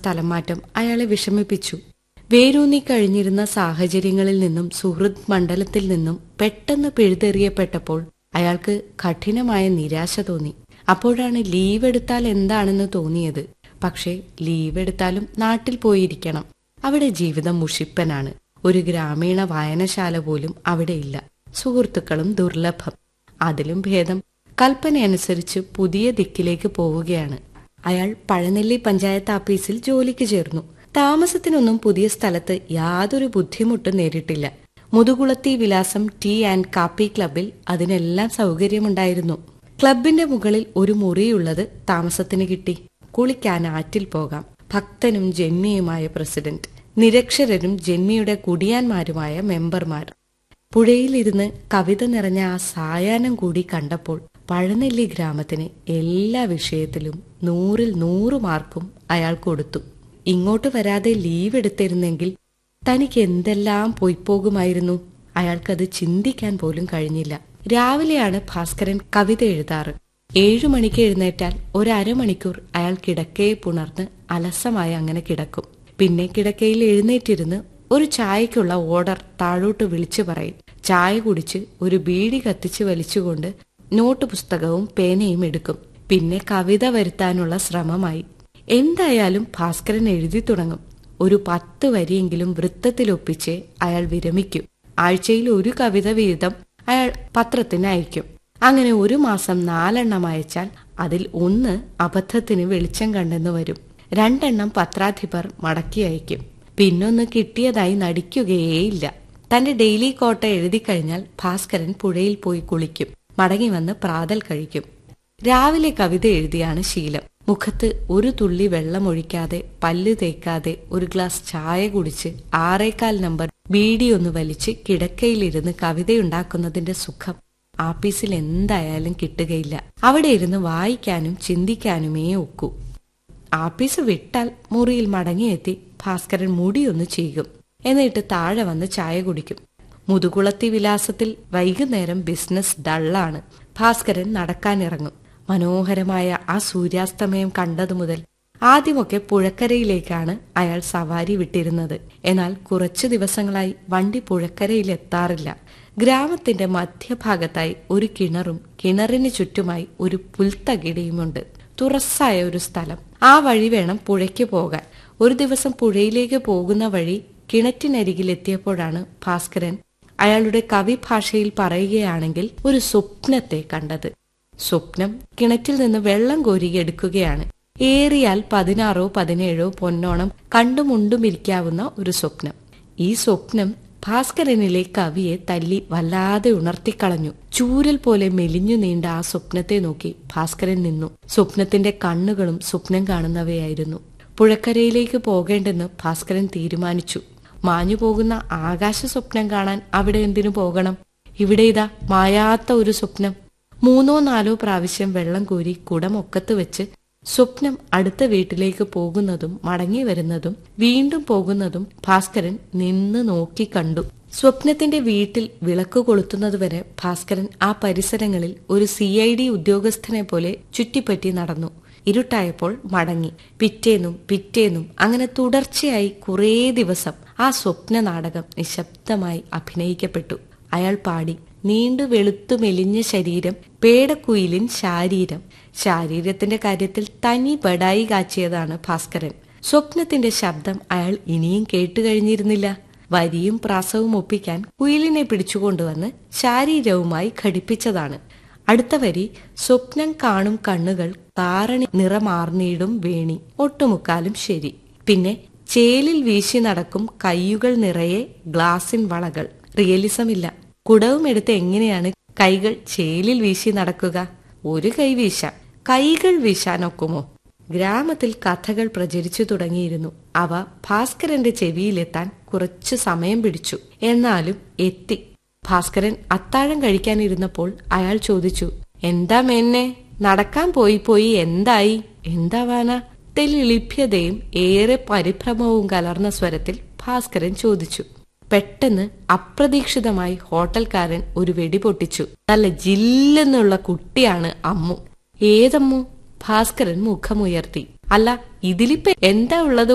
സ്ഥലം മാറ്റം അയാളെ വിഷമിപ്പിച്ചു വേരൂന്നി കഴിഞ്ഞിരുന്ന സാഹചര്യങ്ങളിൽ നിന്നും സുഹൃത് മണ്ഡലത്തിൽ നിന്നും പെട്ടെന്ന് പിഴുതെറിയപ്പെട്ടപ്പോൾ അയാൾക്ക് കഠിനമായ നിരാശ തോന്നി അപ്പോഴാണ് ലീവ് എടുത്താൽ എന്താണെന്ന് തോന്നിയത് പക്ഷേ ലീവ് എടുത്താലും നാട്ടിൽ പോയിരിക്കണം അവിടെ ജീവിതം മുഷിപ്പനാണ് ഒരു ഗ്രാമീണ വായനശാല പോലും അവിടെയില്ല സുഹൃത്തുക്കളും ദുർലഭം അതിലും ഭേദം കൽപ്പനയനുസരിച്ച് പുതിയ ദിക്കിലേക്ക് പോവുകയാണ് അയാൾ പഴനെല്ലി പഞ്ചായത്ത് ഓഫീസിൽ ജോലിക്ക് ചേർന്നു താമസത്തിനൊന്നും പുതിയ സ്ഥലത്ത് യാതൊരു ബുദ്ധിമുട്ടും നേരിട്ടില്ല മുതുകുളത്തി വിലാസം ടീ ആൻഡ് കാപ്പി ക്ലബിൽ അതിനെല്ലാം സൗകര്യമുണ്ടായിരുന്നു ക്ലബിന്റെ മുകളിൽ ഒരു മുറിയുള്ളത് താമസത്തിന് കിട്ടി കുളിക്കാൻ ആറ്റിൽ പോകാം ഭക്തനും ജന്മിയുമായ പ്രസിഡന്റ് നിരക്ഷരരും ജന്മിയുടെ കുടിയാന്മാരുമായ മെമ്പർമാർ പുഴയിലിരുന്ന് കവിത നിറഞ്ഞ ആ സായാഹ്നം കൂടി കണ്ടപ്പോൾ പഴനെല്ലി ഗ്രാമത്തിന് എല്ലാ വിഷയത്തിലും നൂറിൽ നൂറ് മാർക്കും അയാൾ കൊടുത്തു ഇങ്ങോട്ട് വരാതെ ലീവ് എടുത്തിരുന്നെങ്കിൽ തനിക്ക് എന്തെല്ലാം പോയിപ്പോകുമായിരുന്നു അയാൾക്കത് ചിന്തിക്കാൻ പോലും കഴിഞ്ഞില്ല രാവിലെയാണ് ഭാസ്കരൻ കവിത എഴുതാറ് ഏഴു മണിക്ക് എഴുന്നേറ്റാൽ ഒരമണിക്കൂർ അയാൾ കിടക്കയെ പുണർന്ന് അലസമായി അങ്ങനെ കിടക്കും പിന്നെ കിടക്കയിൽ എഴുന്നേറ്റിരുന്ന് ഒരു ചായക്കുള്ള ഓർഡർ താഴോട്ട് വിളിച്ചു പറയും ചായ കുടിച്ച് ഒരു ബീഡി കത്തിച്ച് വലിച്ചുകൊണ്ട് നോട്ട് പുസ്തകവും പേനയും എടുക്കും പിന്നെ കവിത വരുത്താനുള്ള ശ്രമമായി എന്തായാലും ഭാസ്കരൻ എഴുതി തുടങ്ങും ഒരു പത്ത് വരിയെങ്കിലും വൃത്തത്തിലൊപ്പിച്ച് അയാൾ വിരമിക്കും ആഴ്ചയിൽ ഒരു കവിത വീതം അയാൾ പത്രത്തിന് അയക്കും അങ്ങനെ ഒരു മാസം നാലെണ്ണം അയച്ചാൽ അതിൽ ഒന്ന് അബദ്ധത്തിന് വെളിച്ചം കണ്ടെന്ന് വരും രണ്ടെണ്ണം പത്രാധിപർ മടക്കി അയക്കും പിന്നൊന്ന് കിട്ടിയതായി നടിക്കുകയേയില്ല തന്റെ ഡെയിലി കോട്ട എഴുതി കഴിഞ്ഞാൽ ഭാസ്കരൻ പുഴയിൽ പോയി കുളിക്കും മടങ്ങി വന്ന് പ്രാതൽ കഴിക്കും രാവിലെ കവിത എഴുതിയാണ് ശീലം മുഖത്ത് ഒരു തുള്ളി വെള്ളമൊഴിക്കാതെ പല്ല് തേക്കാതെ ഒരു ഗ്ലാസ് ചായ കുടിച്ച് ആറേക്കാൽ നമ്പർ ബീഡി ഒന്ന് വലിച്ച് കിടക്കയിലിരുന്ന് കവിതയുണ്ടാക്കുന്നതിന്റെ സുഖം ആപ്പീസിൽ എന്തായാലും കിട്ടുകയില്ല അവിടെ ഇരുന്ന് വായിക്കാനും ചിന്തിക്കാനുമേ ഒക്കൂ ആപ്പീസ് വിട്ടാൽ മുറിയിൽ മടങ്ങിയെത്തി ഭാസ്കരൻ മുടിയൊന്ന് ചെയ്യും എന്നിട്ട് താഴെ വന്ന് ചായ കുടിക്കും മുതുകുളത്തി വിലാസത്തിൽ വൈകുന്നേരം ബിസിനസ് ഡള്ളാണ് ഭാസ്കരൻ നടക്കാനിറങ്ങും മനോഹരമായ ആ സൂര്യാസ്തമയം കണ്ടതു മുതൽ ആദ്യമൊക്കെ പുഴക്കരയിലേക്കാണ് അയാൾ സവാരി വിട്ടിരുന്നത് എന്നാൽ കുറച്ചു ദിവസങ്ങളായി വണ്ടി പുഴക്കരയിൽ എത്താറില്ല ഗ്രാമത്തിന്റെ മധ്യഭാഗത്തായി ഒരു കിണറും കിണറിന് ചുറ്റുമായി ഒരു പുൽത്തകിടിയുമുണ്ട് തുറസ്സായ ഒരു സ്ഥലം ആ വഴി വേണം പുഴയ്ക്ക് പോകാൻ ഒരു ദിവസം പുഴയിലേക്ക് പോകുന്ന വഴി കിണറ്റിനരികിലെത്തിയപ്പോഴാണ് ഭാസ്കരൻ അയാളുടെ കവിഭാഷയിൽ പറയുകയാണെങ്കിൽ ഒരു സ്വപ്നത്തെ കണ്ടത് സ്വപ്നം കിണറ്റിൽ നിന്ന് വെള്ളം കോരി എടുക്കുകയാണ് ഏറിയാൽ പതിനാറോ പതിനേഴോ പൊന്നോണം കണ്ടുമുണ്ടുമിരിക്കാവുന്ന ഒരു സ്വപ്നം ഈ സ്വപ്നം ഭാസ്കരനിലെ കവിയെ തല്ലി വല്ലാതെ ഉണർത്തിക്കളഞ്ഞു ചൂരൽ പോലെ മെലിഞ്ഞു നീണ്ട ആ സ്വപ്നത്തെ നോക്കി ഭാസ്കരൻ നിന്നു സ്വപ്നത്തിന്റെ കണ്ണുകളും സ്വപ്നം കാണുന്നവയായിരുന്നു പുഴക്കരയിലേക്ക് പോകേണ്ടെന്ന് ഭാസ്കരൻ തീരുമാനിച്ചു മാഞ്ഞു പോകുന്ന ആകാശ സ്വപ്നം കാണാൻ അവിടെ എന്തിനു പോകണം ഇവിടെ ഇതാ മായാത്ത ഒരു സ്വപ്നം മൂന്നോ നാലോ പ്രാവശ്യം വെള്ളം കോരി കുടമൊക്കത്ത് വെച്ച് സ്വപ്നം അടുത്ത വീട്ടിലേക്ക് പോകുന്നതും മടങ്ങി വരുന്നതും വീണ്ടും പോകുന്നതും ഭാസ്കരൻ നിന്ന് നോക്കി കണ്ടു സ്വപ്നത്തിന്റെ വീട്ടിൽ വിളക്ക് കൊളുത്തുന്നതുവരെ ഭാസ്കരൻ ആ പരിസരങ്ങളിൽ ഒരു സി ഐ ഡി ഉദ്യോഗസ്ഥനെ പോലെ ചുറ്റിപ്പറ്റി നടന്നു ഇരുട്ടായപ്പോൾ മടങ്ങി പിറ്റേന്നും പിറ്റേന്നും അങ്ങനെ തുടർച്ചയായി കുറേ ദിവസം ആ സ്വപ്ന നാടകം നിശബ്ദമായി അഭിനയിക്കപ്പെട്ടു അയാൾ പാടി നീണ്ടു വെളുത്തു മെലിഞ്ഞ ശരീരം പേടക്കുയിലിൻ ശാരീരം ശാരീരത്തിന്റെ കാര്യത്തിൽ തനി ബടായി കാച്ചിയതാണ് ഭാസ്കരൻ സ്വപ്നത്തിന്റെ ശബ്ദം അയാൾ ഇനിയും കേട്ടു കഴിഞ്ഞിരുന്നില്ല വരിയും പ്രാസവും ഒപ്പിക്കാൻ കുയിലിനെ പിടിച്ചുകൊണ്ടുവന്ന് ശാരീരവുമായി ഘടിപ്പിച്ചതാണ് അടുത്ത വരി സ്വപ്നം കാണും കണ്ണുകൾ താരണി നിറമാർന്നീടും വേണി ഒട്ടുമുക്കാലും ശരി പിന്നെ ചേലിൽ വീശി നടക്കും കയ്യുകൾ നിറയെ ഗ്ലാസിൻ വളകൾ റിയലിസം ഇല്ല കുടവും എടുത്ത് എങ്ങനെയാണ് കൈകൾ ചേലിൽ വീശി നടക്കുക ഒരു കൈ വീശാം കൈകൾ വീശാനൊക്കുമോ ഗ്രാമത്തിൽ കഥകൾ പ്രചരിച്ചു തുടങ്ങിയിരുന്നു അവ ഭാസ്കരന്റെ ചെവിയിലെത്താൻ കുറച്ചു സമയം പിടിച്ചു എന്നാലും എത്തി ഭാസ്കരൻ അത്താഴം കഴിക്കാനിരുന്നപ്പോൾ അയാൾ ചോദിച്ചു എന്താ മെന്നെ നടക്കാൻ പോയി പോയി എന്തായി എന്താവാനാ തെളിലിഭ്യതയും ഏറെ പരിഭ്രമവും കലർന്ന സ്വരത്തിൽ ഭാസ്കരൻ ചോദിച്ചു പെട്ടെന്ന് അപ്രതീക്ഷിതമായി ഹോട്ടൽക്കാരൻ ഒരു വെടി പൊട്ടിച്ചു നല്ല ജില്ലെന്നുള്ള കുട്ടിയാണ് അമ്മു ഏതമ്മു ഭാസ്കരൻ മുഖമുയർത്തി അല്ല ഇതിലിപ്പ എന്താ ഉള്ളത്